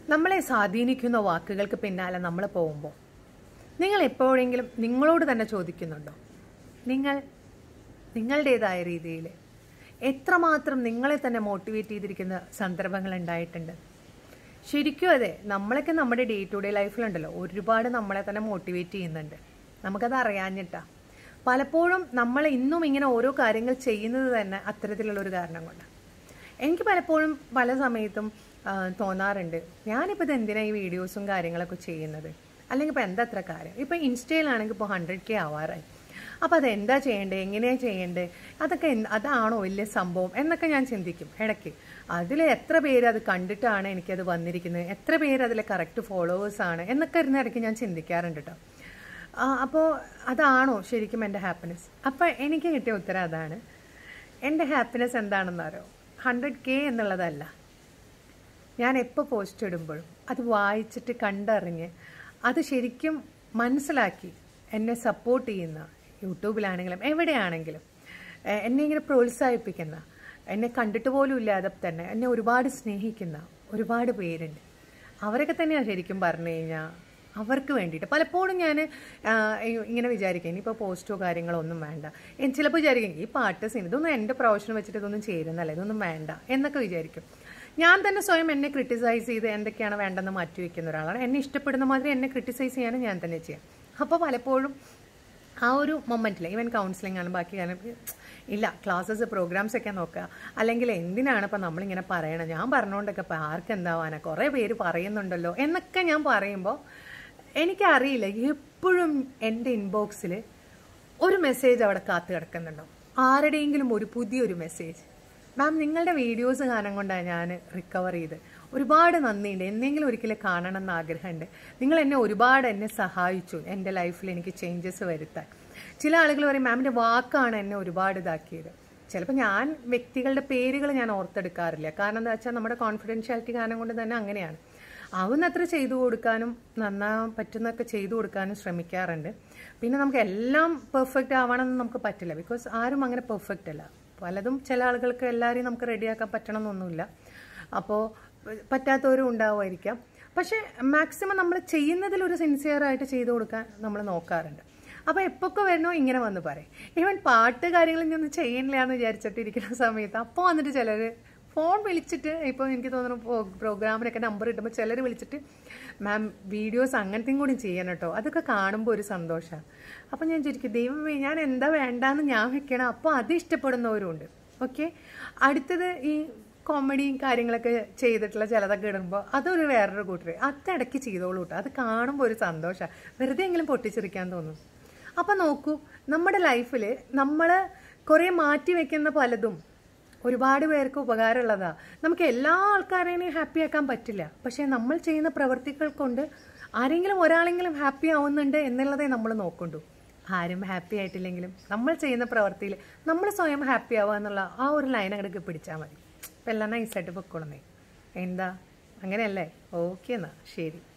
നമ്മളെ സ്വാധീനിക്കുന്ന വാക്കുകൾക്ക് പിന്നാലെ നമ്മൾ പോകുമ്പോൾ നിങ്ങൾ എപ്പോഴെങ്കിലും നിങ്ങളോട് തന്നെ ചോദിക്കുന്നുണ്ടോ നിങ്ങൾ നിങ്ങളുടേതായ രീതിയിൽ എത്രമാത്രം നിങ്ങളെ തന്നെ മോട്ടിവേറ്റ് ചെയ്തിരിക്കുന്ന സന്ദർഭങ്ങൾ ഉണ്ടായിട്ടുണ്ട് ശരിക്കും അതെ നമ്മളൊക്കെ നമ്മുടെ ഡേ ടു ഡേ ലൈഫിലുണ്ടല്ലോ ഒരുപാട് നമ്മളെ തന്നെ മോട്ടിവേറ്റ് ചെയ്യുന്നുണ്ട് നമുക്കത് അറിയാഞ്ഞിട്ടാ പലപ്പോഴും നമ്മൾ ഇന്നും ഇങ്ങനെ ഓരോ കാര്യങ്ങൾ ചെയ്യുന്നത് തന്നെ അത്തരത്തിലുള്ള ഒരു കാരണം കൊണ്ടാണ് എനിക്ക് പലപ്പോഴും പല സമയത്തും ആ, തോന്നാറുണ്ട് ഞാനിപ്പോൾ ഇത് എന്തിനാ ഈ വീഡിയോസും കാര്യങ്ങളൊക്കെ ചെയ്യുന്നത് അല്ലെങ്കിൽ ഇപ്പോൾ എന്താ അത്ര കാര്യം ഇപ്പോൾ ഇൻസ്റ്റയിലാണെങ്കിൽ ഇപ്പോൾ ഹൺഡ്രഡ് കെ ആവാറായി അപ്പോൾ അത് എന്താ ചെയ്യേണ്ടത് എങ്ങനെയാണ് ചെയ്യേണ്ടത് അതൊക്കെ എന്ത്- അതാണോ വലിയ സംഭവം എന്നൊക്കെ ഞാൻ ചിന്തിക്കും ഇടയ്ക്ക് അതിൽ എത്ര പേര് അത് കണ്ടിട്ടാണ് എനിക്കത് വന്നിരിക്കുന്നത് എത്ര പേര് അതിലെ കറക്റ്റ് ഫോളോവേഴ്സാണ് എന്നൊക്കെ ഇരുന്ന് ഇടയ്ക്ക് ഞാൻ ചിന്തിക്കാറുണ്ട് കേട്ടോ അപ്പോൾ അതാണോ ശരിക്കും എൻ്റെ ഹാപ്പിനെസ് അപ്പോൾ എനിക്ക് കിട്ടിയ ഉത്തരം അതാണ് എൻ്റെ ഹാപ്പിനെസ് എന്താണെന്ന് അറിയോ ഹൺഡ്രഡ് കെ എന്നുള്ളതല്ല ഞാൻ എപ്പോൾ പോസ്റ്റ് ഇടുമ്പോഴും അത് വായിച്ചിട്ട് കണ്ടറിഞ്ഞ് അത് ശരിക്കും മനസ്സിലാക്കി എന്നെ സപ്പോർട്ട് ചെയ്യുന്ന യൂട്യൂബിലാണെങ്കിലും എവിടെയാണെങ്കിലും എ- എന്നെ ഇങ്ങനെ പ്രോത്സാഹിപ്പിക്കുന്ന എന്നെ കണ്ടിട്ട് പോലും ഇല്ലാതെ തന്നെ എന്നെ ഒരുപാട് സ്നേഹിക്കുന്ന ഒരുപാട് പേരുണ്ട് അവരൊക്കെ തന്നെയാണ് ശരിക്കും പറഞ്ഞു കഴിഞ്ഞാൽ അവർക്ക് വേണ്ടിയിട്ട് പലപ്പോഴും ഞാൻ ഇങ്ങനെ വിചാരിക്കും ഇനിയിപ്പോൾ പോസ്റ്റോ കാര്യങ്ങളോ ഒന്നും വേണ്ട എൻ- ചിലപ്പോൾ വിചാരിക്കും ഈ പാട്ട് സിനിമ ഇതൊന്നും എൻ്റെ പ്രൊഫഷൻ വെച്ചിട്ട് ഇതൊന്നും ചേരുന്നല്ല ഇതൊന്നും വേണ്ട എന്നൊക്കെ വിചാരിക്കും ഞാൻ തന്നെ സ്വയം എന്നെ ക്രിട്ടിസൈസ് ചെയ്ത് എന്തൊക്കെയാണ് വേണ്ടെന്ന് മാറ്റി വെക്കുന്ന ഒരാളാണ് എന്നെ ഇഷ്ടപ്പെടുന്ന മാതിരി എന്നെ ക്രിട്ടിസൈസ് ചെയ്യാനും ഞാൻ തന്നെ ചെയ്യാം അപ്പോൾ പലപ്പോഴും ആ ഒരു മൊമെൻറ്റിൽ ഈവൻ കൗൺസിലിംഗ് ആണ് ബാക്കി കാര്യം ഇല്ല ക്ലാസ്സസ് പ്രോഗ്രാംസ് ഒക്കെ നോക്കുക അല്ലെങ്കിൽ എന്തിനാണ് ഇപ്പം നമ്മളിങ്ങനെ പറയണം ഞാൻ പറഞ്ഞുകൊണ്ടൊക്കെ ഇപ്പം ആർക്ക് എന്താവാനാ കുറേ പേര് പറയുന്നുണ്ടല്ലോ എന്നൊക്കെ ഞാൻ പറയുമ്പോൾ എനിക്കറിയില്ല എപ്പോഴും എൻ്റെ ഇൻബോക്സിൽ ഒരു മെസ്സേജ് അവിടെ കാത്തു കിടക്കുന്നുണ്ടോ ആരുടെയെങ്കിലും ഒരു പുതിയൊരു മെസ്സേജ് മാം നിങ്ങളുടെ വീഡിയോസ് കാണാൻ കൊണ്ടാണ് ഞാൻ റിക്കവർ ചെയ്ത് ഒരുപാട് നന്ദിയുണ്ട് എന്തെങ്കിലും ഒരിക്കലും കാണണം എന്ന് ആഗ്രഹമുണ്ട് നിങ്ങൾ എന്നെ ഒരുപാട് എന്നെ സഹായിച്ചു എൻ്റെ ലൈഫിൽ എനിക്ക് ചേഞ്ചസ് വരുത്താൻ ചില ആളുകൾ പറയും മാമിൻ്റെ വാക്കാണ് എന്നെ ഒരുപാട് ഇതാക്കിയത് ചിലപ്പോൾ ഞാൻ വ്യക്തികളുടെ പേരുകൾ ഞാൻ ഓർത്തെടുക്കാറില്ല കാരണം എന്താ വെച്ചാൽ നമ്മുടെ കോൺഫിഡൻഷ്യാലിറ്റി കാരണം കൊണ്ട് തന്നെ അങ്ങനെയാണ് ആവുന്നത്ര ചെയ്തു കൊടുക്കാനും നന്നാൻ പറ്റുന്നൊക്കെ ചെയ്തു കൊടുക്കാനും ശ്രമിക്കാറുണ്ട് പിന്നെ നമുക്ക് എല്ലാം പെർഫെക്റ്റ് ആവണമെന്ന് നമുക്ക് പറ്റില്ല ബിക്കോസ് ആരും അങ്ങനെ പെർഫെക്റ്റ് അല്ല പലതും ചില ആളുകൾക്ക് എല്ലാവരെയും നമുക്ക് റെഡിയാക്കാൻ പറ്റണം എന്നൊന്നുമില്ല അപ്പോൾ പറ്റാത്തവരും ഉണ്ടാവുമായിരിക്കാം പക്ഷേ മാക്സിമം നമ്മൾ ചെയ്യുന്നതിൽ ഒരു സിൻസിയറായിട്ട് ചെയ്തു കൊടുക്കാൻ നമ്മൾ നോക്കാറുണ്ട് അപ്പോൾ എപ്പൊക്കെ വരണോ ഇങ്ങനെ വന്ന് പറയും ഈവൻ പാട്ട് കാര്യങ്ങളൊന്നും ഒന്നും ചെയ്യണില്ല എന്ന് വിചാരിച്ചിട്ട് ഇരിക്കുന്ന സമയത്ത് അപ്പോൾ വന്നിട്ട് ചിലർ ഫോൺ വിളിച്ചിട്ട് ഇപ്പോൾ എനിക്ക് തോന്നുന്നു പ്രോഗ്രാമിനൊക്കെ നമ്പർ കിട്ടുമ്പോൾ ചിലർ വിളിച്ചിട്ട് മാം വീഡിയോസ് അങ്ങനത്തെയും കൂടി ചെയ്യണം കേട്ടോ അതൊക്കെ കാണുമ്പോൾ ഒരു സന്തോഷമാണ് അപ്പം ഞാൻ ശരിക്കും ദൈവമേ ഞാൻ എന്താ വേണ്ടാന്ന് ഞാൻ വെക്കണം അപ്പോൾ അത് ഇഷ്ടപ്പെടുന്നവരുണ്ട് ഓക്കെ അടുത്തത് ഈ കോമഡിയും കാര്യങ്ങളൊക്കെ ചെയ്തിട്ടുള്ള ചിലതൊക്കെ ഇടുമ്പോൾ അതൊരു വേറൊരു കൂട്ടർ അത് ഇടയ്ക്ക് ചെയ്തോളൂ കേട്ടോ അത് കാണുമ്പോൾ ഒരു സന്തോഷമാണ് വെറുതെ എങ്കിലും പൊട്ടിച്ചിരിക്കാൻ തോന്നും അപ്പം നോക്കൂ നമ്മുടെ ലൈഫിൽ നമ്മൾ കുറേ മാറ്റി വെക്കുന്ന പലതും ഒരുപാട് പേർക്ക് ഉപകാരമുള്ളതാ നമുക്ക് എല്ലാ ആൾക്കാരെയും ഹാപ്പി ആക്കാൻ പറ്റില്ല പക്ഷേ നമ്മൾ ചെയ്യുന്ന പ്രവർത്തികൾ കൊണ്ട് ആരെങ്കിലും ഒരാളെങ്കിലും ഹാപ്പി ആവുന്നുണ്ട് എന്നുള്ളതേ നമ്മൾ നോക്കണ്ടു ആരും ഹാപ്പി ആയിട്ടില്ലെങ്കിലും നമ്മൾ ചെയ്യുന്ന പ്രവൃത്തിയിൽ നമ്മൾ സ്വയം ഹാപ്പി ആവുക എന്നുള്ള ആ ഒരു ലൈൻ അങ്ങോട്ട് പിടിച്ചാൽ മതി അപ്പം എല്ലാം നൈസായിട്ട് പൊക്കോളുന്നേ എന്താ അങ്ങനെയല്ലേ ഓക്കെ എന്നാ ശരി